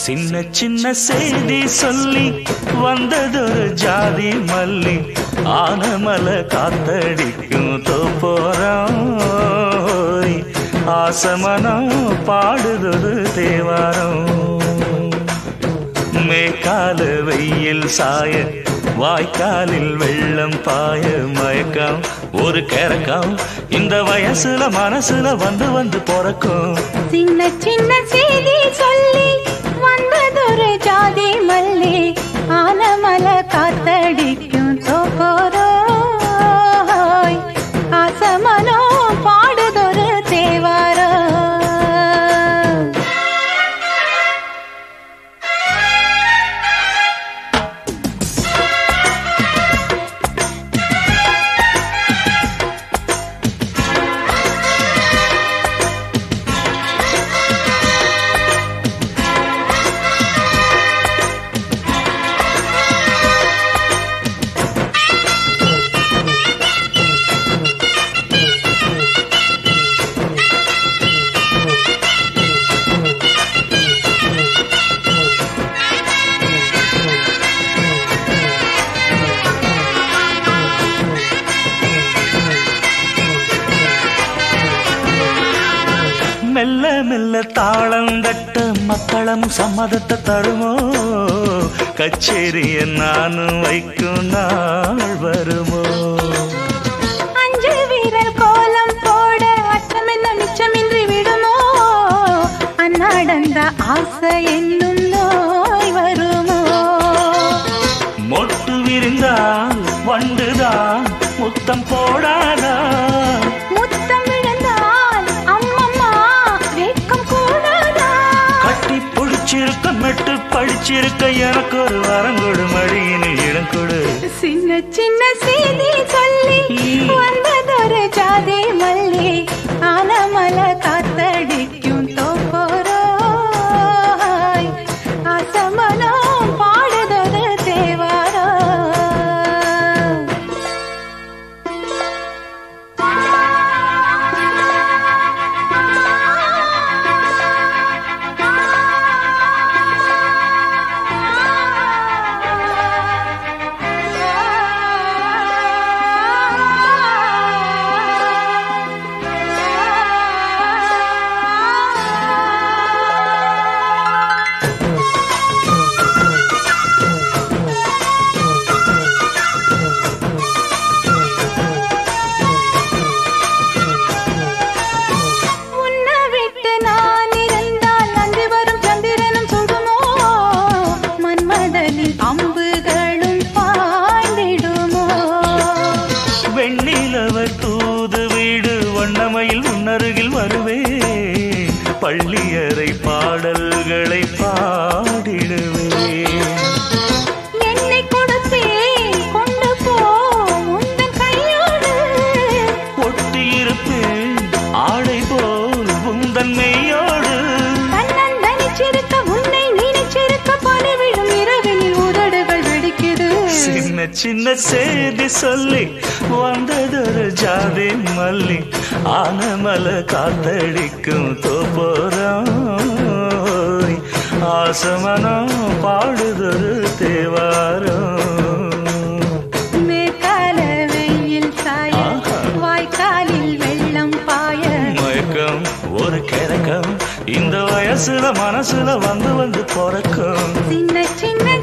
சின்ன சின்ன செய்தி சொல்லி வந்ததொரு ஜாதி மல்லி ஆனமல காத்தடிக்கும் தோப்போரம் ஆசமனம் பாடுதொரு தேவாரம் மேற்கால வெயில் சாய வாய்க்காலில் வெள்ளம் பாய மயக்கம் ஒரு கிறக்கம் இந்த வயசுல மனசுல வந்து வந்து பிறக்கும் சின்ன சின்ன செய்தி சொல்லி வந்ததொரு ஜாதி மல்லி ஆனமல காத்தடிக்கும் தோப்போரோய் ஆசமனோ பாடுதொரு தேவாரோ மெல்ல மெல்ல தாளம் தட்ட மக்களும் சம்மதத்தை தருமோ கச்சேரிய நானும் வைக்கும் நாள் வருமோ அஞ்சு வீரர் கோலம் போட அச்சம் என்ன மிச்சமின்றி விடுமோ அந்நாடந்த ஆசை என்னும் நோய் வருமோ மொட்டு விரிந்தால் வண்டுதான் முத்தம் போடாதா முத்தம் விழுந்தால் அம்மம்மா வெட்கம் கூடாதா கட்டி பிடிச்சிருக்க மெட்டு படிச்சிருக்க எனக்கு ஒரு வரங்கொடு மடியினில் இடம் கொடு சின்ன சின்ன செய்தி சொல்லி வந்ததொரு ஜாதி மல்லி ஆனமல காத்தடிக்கும் தோப்போரோய் ஆசமனோ பாடுதொரு தேவாரோ உன்னை விட்டு நான் இருந்தால் அன்று வரும் சந்திரனும் சுடுமோ மன்மதனின் அம்புகளும் பாய்ந்திடுமோ வெண்ணிலவ தூது வீடு வண்ணமையில் முன்னருகில் வருவே பள்ளியறை பாடல்களை பாடிடுவே என்னை கொடுத்தேன் கொண்டு போ உந்தன் கையோடு ஒட்டியிருப்பேன் ஆடை போல் உந்தன் மெய்யோடு தன்னன் தனிச்சிருக்க உன்னை நினைச்சிருக்க பனி விழும் இரவினில் உதடுகள் வெடிக்குது சின்ன சின்ன செய்தி சொல்லி வந்ததொரு ஜாதி மல்லி ஆனமல காத்தடிக்கும் தோப்போரம் ஆசமனம் பாடுதொரு தேவாரம் மேற்கால வெயில் சாய ஆஹா. வாய்க்காலில் வெள்ளம் பாய மயக்கம் ஒரு கிறக்கம் இந்த வயசுல மனசுல வந்து வந்து பிறக்கும் சின்ன சின்ன